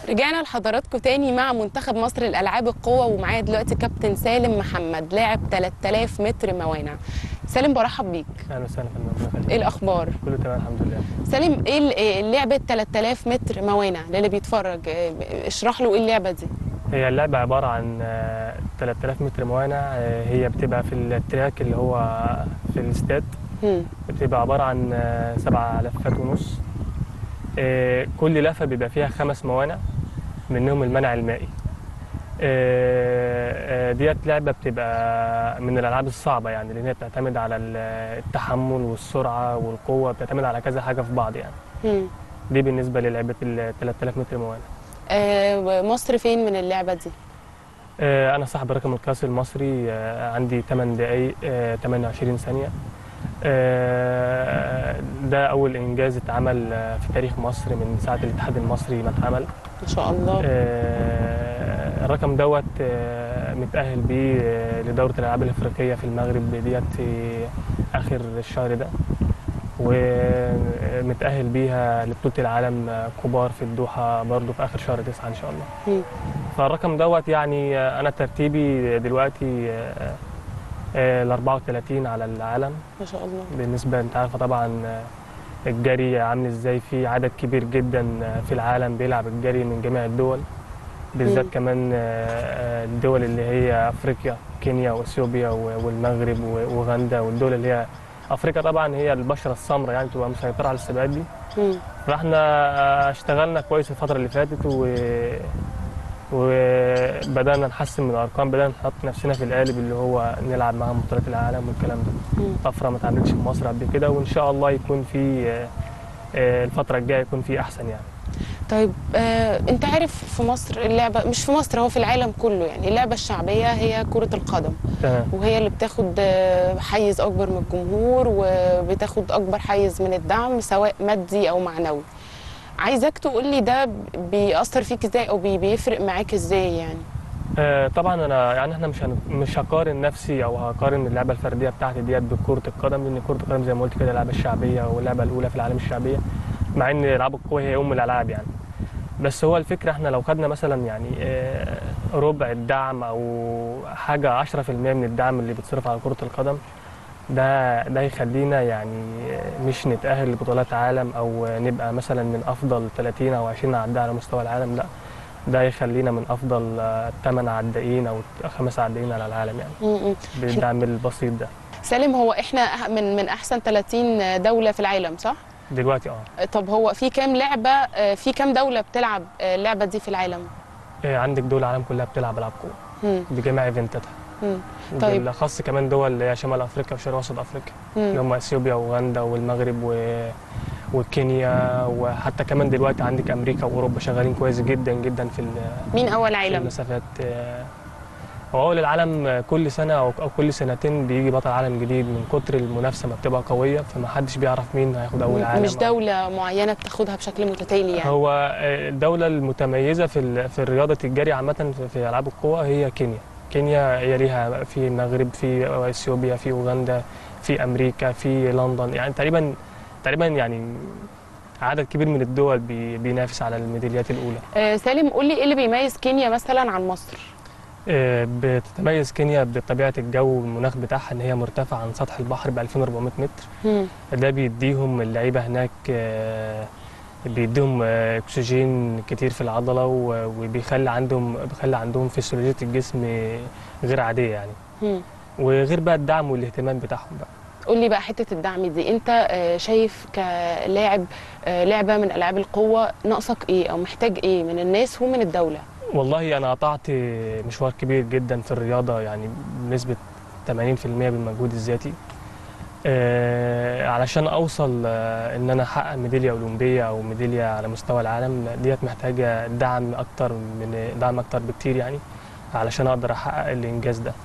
رجعنا لحضراتكم تاني مع منتخب مصر للالعاب القوه ومعايا دلوقتي كابتن سالم محمد لاعب 3000 متر موانع سالم برحب بيك اهلا وسهلا فندم ربنا يخليك. ايه الاخبار كله تمام الحمد لله سالم ايه ال- إيه اللعبه 3000 متر موانع للي بيتفرج إيه، اشرح له ايه اللعبه دي هي اللعبه عباره عن آه، 3000 متر موانع آه، هي بتبقى في التراك اللي هو في الاستاد هم. بتبقى عباره عن آه، سبع لفات ونص آه، كل لفه بيبقى فيها خمس موانع منهم المنع المائي آه، آه، ديت لعبه بتبقى من الالعاب الصعبه يعني لان هي بتعتمد على ال- التحمل والسرعه والقوه بتعتمد على كذا حاجه في بعض يعني هم. دي بالنسبه للعبه ال 3000 متر موانع آه مصر فين من اللعبه دي آه، أنا صاحب الرقم القياسي المصري آه، عندي 8 دقايق آه، 28 ثانية آه، ده أول إنجاز اتعمل آه، في تاريخ مصر من ساعة الاتحاد المصري ما اتعمل ما شاء الله آه، الرقم دوت آه، متأهل بيه آه، لدورة الألعاب الأفريقية في المغرب ديت في آخر الشهر ده ومتأهل بيها لبطولة العالم آه، كبار في الدوحة برضه في آخر شهر تسعة إن شاء الله هم. فالرقم دوت يعني آه، انا ترتيبي دلوقتي آه، آه، ال 34 على العالم ما شاء الله بالنسبه انت عارفه طبعا آه، الجري عامل ازاي في عدد كبير جدا آه، في العالم بيلعب الجري من جميع الدول بالذات مم. كمان آه، آه، الدول اللي هي افريقيا كينيا واثيوبيا و- والمغرب واوغندا والدول اللي هي افريقيا طبعا هي البشره السمراء يعني تبقى مسيطره على السباقات دي هم. فاحنا اشتغلنا كويس الفترة اللي فاتت و... وبدأنا نحسن من الأرقام بدأنا نحط نفسنا في القالب اللي هو نلعب معاهم بطولات العالم والكلام ده هم. طفرة ما اتعملتش في مصر قبل كده وإن شاء الله يكون في آه، آه، الفترة الجاية يكون في أحسن يعني طيب آه، انت عارف في مصر اللعبه مش في مصر هو في العالم كله يعني اللعبه الشعبيه هي كره القدم تمام وهي اللي بتاخد آه، حيز اكبر من الجمهور وبتاخد اكبر حيز من الدعم سواء مادي او معنوي عايزاك تقول لي ده بيأثر فيك ازاي او بي- بيفرق معاك ازاي يعني آه، طبعا انا يعني احنا مش هن... مش هقارن نفسي او هقارن اللعبه الفرديه بتاعتي ديت بكره القدم لان كره القدم زي ما قلت كده اللعبه الشعبيه واللعبه الاولى في العالم الشعبيه مع ان العاب القوه هي ام الالعاب يعني بس هو الفكره احنا لو خدنا مثلا يعني آه، ربع الدعم او حاجه 10% من الدعم اللي بيتصرف على كره القدم ده ده يخلينا يعني مش نتأهل لبطولات عالم او نبقى مثلا من افضل 30 او 20 عداء على مستوى العالم لا ده يخلينا من افضل ثمان عدائين او خمس عدائين على العالم يعني م- م. بالدعم البسيط ده سالم هو احنا أح- من من احسن 30 دوله في العالم صح دلوقتي اه طب هو في كام لعبه آه، في كام دوله بتلعب آه، اللعبه دي في العالم آه، عندك دول العالم كلها بتلعب العاب قوه مم. بجميع ايفنتاتها مم. طيب. بالاخص كمان دول اللي هي شمال افريقيا وشرق وسط افريقيا اللي مم. هم اثيوبيا واوغندا والمغرب و... وكينيا وحتى كمان دلوقتي عندك امريكا واوروبا شغالين كويس جدا جدا في ال- مين اول في عالم المسافات آه، هو اول العالم كل سنه او أو كل سنتين بيجي بطل عالم جديد من كتر المنافسه ما بتبقى قويه فما حدش بيعرف مين هياخد اول عالم مش أو- دولة معينة بتاخدها بشكل متتالي يعني هو آه، الدولة المتميزة في ال- في رياضة الجري عامة في- في ألعاب القوة هي كينيا. كينيا هي ليها في المغرب في اثيوبيا في اوغندا في امريكا في لندن يعني تقريبا تقريبا يعني عدد كبير من الدول بي- بينافس على الميداليات الاولى. آه سالم قول لي ايه اللي بيميز كينيا مثلا عن مصر آه، بتتميز كينيا بطبيعة الجو والمناخ بتاعها ان هي مرتفعة عن سطح البحر ب 2400 متر. مم. ده بيديهم اللعيبه هناك آه، بيديهم آه، اكسجين كتير في العضله و- وبيخلي عندهم بيخلي عندهم فسيولوجيه الجسم غير عاديه يعني مم. وغير بقى الدعم والاهتمام بتاعهم بقى قول لي بقى حتة الدعم دي انت آه شايف كلاعب آه لعبة من العاب القوة ناقصك ايه او محتاج ايه من الناس ومن الدولة والله انا قطعت مشوار كبير جدا في الرياضه يعني بنسبه 80% بالمجهود الذاتي آه، علشان اوصل آه، ان انا احقق ميداليه اولمبيه او ميداليه على مستوى العالم ديت محتاجه دعم اكتر من دعم اكتر بكتير يعني علشان اقدر احقق الانجاز ده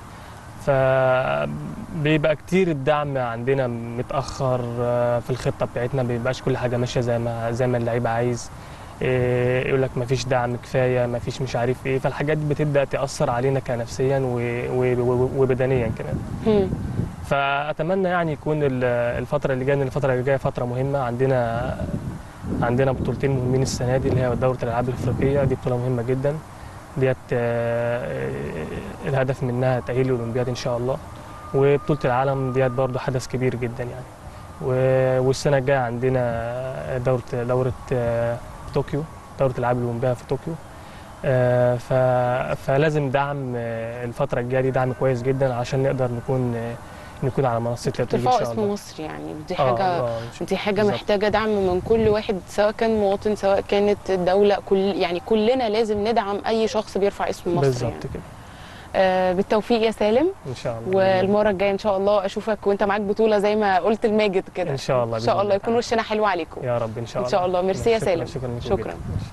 فبيبقى كتير الدعم عندنا متاخر آه، في الخطه بتاعتنا بيبقاش كل حاجه ماشيه زي ما زي ما اللعيب عايز إيه، يقول لك مفيش دعم كفايه مفيش مش عارف ايه فالحاجات دي بتبدا تاثر علينا كنفسيا و- و- و- وبدنيا كمان مم. فاتمنى يعني يكون ال- الفتره اللي جايه إن الفتره اللي جايه فتره مهمه عندنا عندنا بطولتين مهمين السنه دي اللي هي دوره الالعاب الافريقيه دي بطوله مهمه جدا ديت آه، الهدف منها تاهيل الاولمبياد ان شاء الله وبطوله العالم ديت برضه حدث كبير جدا يعني و- والسنه الجايه عندنا دوره دوره آه، طوكيو دوره الالعاب الاولمبيه في طوكيو آه، ف- فلازم دعم آه، الفتره الجايه دي دعم كويس جدا عشان نقدر نكون آه، نكون على منصه التتويج ان ترفعوا شاء اسم الله مصر يعني دي آه، حاجه آه، إن شاء دي حاجه بالظبط. محتاجه دعم من كل واحد سواء كان مواطن سواء كانت الدوله كل يعني كلنا لازم ندعم اي شخص بيرفع اسم مصر بالظبط يعني. كده آه بالتوفيق يا سالم ان شاء الله والمره الجايه ان شاء الله اشوفك وانت معاك بطوله زي ما قلت الماجد كده ان شاء الله ان شاء بإذن الله يكون تعالى. وشنا حلو عليكم يا رب ان شاء إن الله شاء الله. ميرسي يا شكراً- سالم. شكرا لكم شكراً. جداً.